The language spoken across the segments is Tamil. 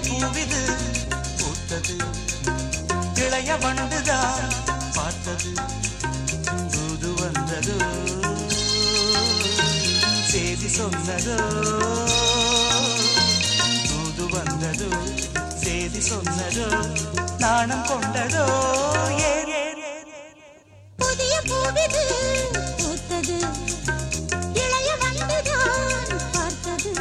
பூவிது பூத்தது இளைய வண்டுதான் பார்த்தது தூது வந்ததோ செய்தி சொன்னதோ தூது வந்ததோ செய்தி சொன்னதோ நாணம் கொண்டதோ ஏ ஏ, ஏ, ஏ. புதிய பூவிது பூத்தது இளைய வண்டுதான் பார்த்தது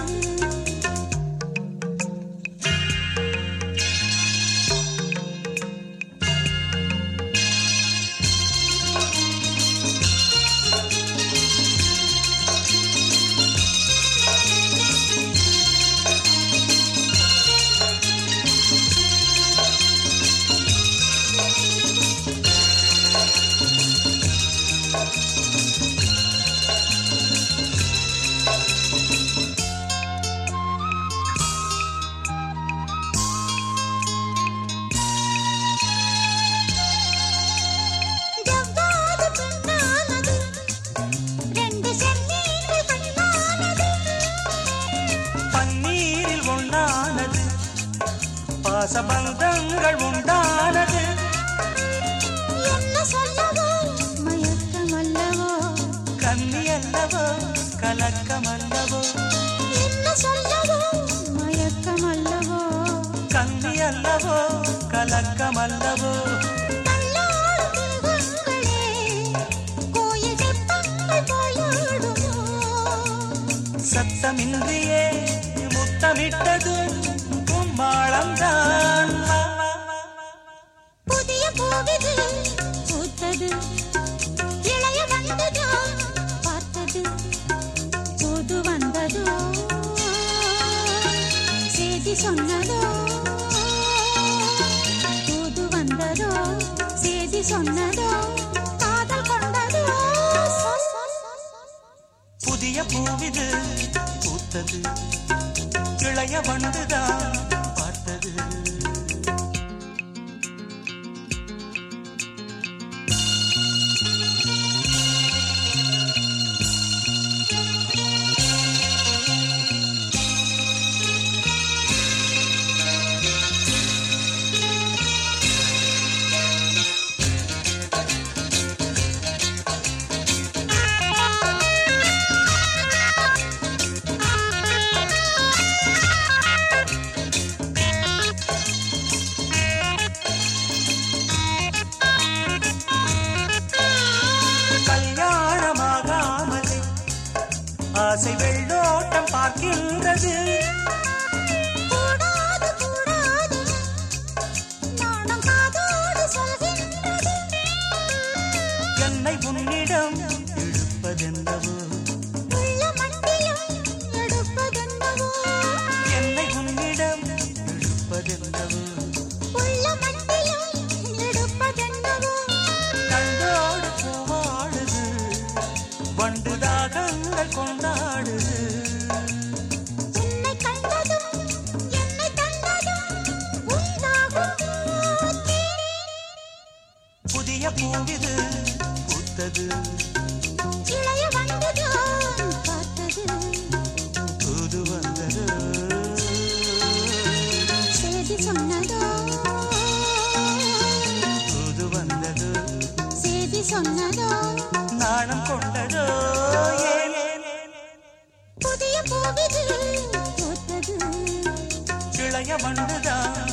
ஜவ்வாது பெண்ணானது ரெண்டு செம்மீன்கள் கண்ணானது பன்னீரில் ஒன்றானது பாசபந்தங்கள் உண்டானது என்ன சொல்லவோ மயக்கம் அல்லவோ கன்னி அல்லவோ கலக்கம் அல்லவோ என்ன சொல்லவோ மயக்கம் அல்லவோ கன்னி அல்லவோ கலக்கம் அல்லவோ கல்லாடும் தெய்வங்களே கோயில் தெப்பங்கள் போயாடுமோ சத்தமின்றியே முத்தமிட்டது கும்மாளம்தான் புதிய பூவிது பூத்தது இளைய வந்ததோ பார்த்தது புது வந்ததோ செய்தி சொன்னதோ புது வந்ததோ செய்தி சொன்னதோ காதல் கொண்டதோ புதிய பூவிது பூத்தது இளைய வண்டுதான் பார்த்தது கல்யாணமாகாமலே ஆசை வெள்ளோட்டம் பார்க்கின்றது கூடாது கூடாது நாணம் காதோடு சொல்கின்றது என்னை உன்னிடம் இழுப்பதென்னவோ உள்ள மண்டியும் எடுப்பதென்னவோ என்னை உன்னிடம் இழுப்பதென்னவோ உள்ள மண்டியும் எடுப்பதென்னவோ கண்டோடு பூவாடுது வண்டு தாகங்கள் கொண்டாடுது உன்னை கண்டதும் என்னை கண்டதும் உண்டாகும் புதிய பூவிது பூத்தது இளைய வந்ததும் பார்த்தது புது வந்தது செய்தி சொன்னதோ புது வந்தது செய்தி சொன்னதோ நாணம் கொண்டதோ ஏ, ஏ, ஏ, ஏ. புதிய பூவிது பூத்தது இளைய வண்டுதான்